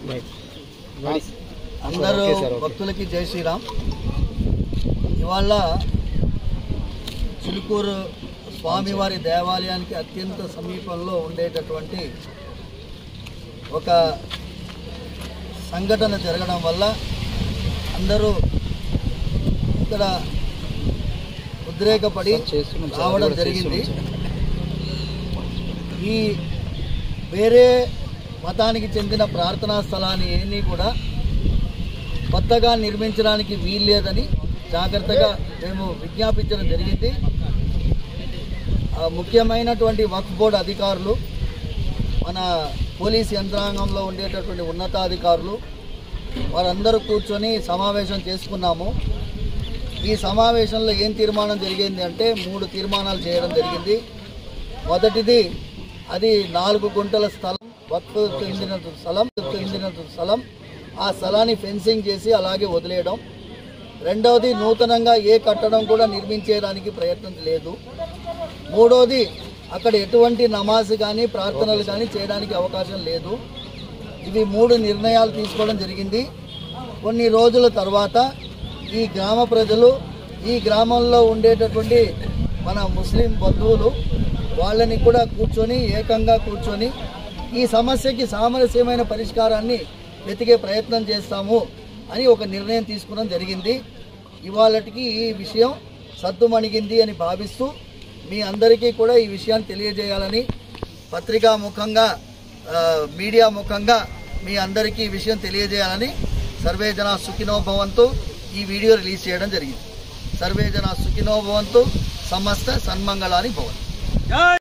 అందరూ భక్తులకి జై శ్రీరామ్ ఇవాళ చిలుకూరు స్వామివారి దేవాలయానికి అత్యంత సమీపంలో ఉండేటటువంటి ఒక సంఘటన జరగడం వల్ల అందరూ ఇక్కడ ఉద్రేకపడి రావడం జరిగింది ఈ వేరే మతానికి చెందిన ప్రార్థనా స్థలాన్ని ఏమీ కూడా కొత్తగా నిర్మించడానికి వీల్లేదని జాగ్రత్తగా మేము విజ్ఞాపించడం జరిగింది ఆ ముఖ్యమైనటువంటి వక్ఫ్ బోర్డు అధికారులు మన పోలీస్ యంత్రాంగంలో ఉండేటటువంటి ఉన్నతాధికారులు వారందరూ కూర్చొని సమావేశం చేసుకున్నాము ఈ సమావేశంలో ఏం తీర్మానం జరిగింది అంటే మూడు తీర్మానాలు చేయడం జరిగింది మొదటిది అది నాలుగు గుంటల స్థలం వక్ఫ్ చెందిన స్థలం చెందిన స్థలం ఆ స్థలాన్ని ఫెన్సింగ్ చేసి అలాగే వదిలేయడం రెండవది నూతనంగా ఏ కట్టడం కూడా నిర్మించేయడానికి ప్రయత్నం లేదు మూడవది అక్కడ ఎటువంటి నమాజ్ కానీ ప్రార్థనలు కానీ చేయడానికి అవకాశం లేదు ఇవి మూడు నిర్ణయాలు తీసుకోవడం జరిగింది కొన్ని రోజుల తర్వాత ఈ గ్రామ ప్రజలు ఈ గ్రామంలో ఉండేటటువంటి మన ముస్లిం బంధువులు వాళ్ళని కూడా కూర్చొని ఏకంగా కూర్చొని ఈ సమస్యకి సామరస్యమైన పరిష్కారాన్ని వెతికే ప్రయత్నం చేస్తాము అని ఒక నిర్ణయం తీసుకోవడం జరిగింది ఇవాళటికి ఈ విషయం సద్దుమణిగింది అని భావిస్తూ మీ అందరికీ కూడా ఈ విషయాన్ని తెలియజేయాలని పత్రికా ముఖంగా ఆ, మీడియా ముఖంగా మీ అందరికీ ఈ విషయం తెలియజేయాలని సర్వే జన సుఖినో భవంతు ఈ వీడియో రిలీజ్ చేయడం జరిగింది సర్వే జన సుఖినో భవంతు సమస్త సన్మంగళాని భవంతు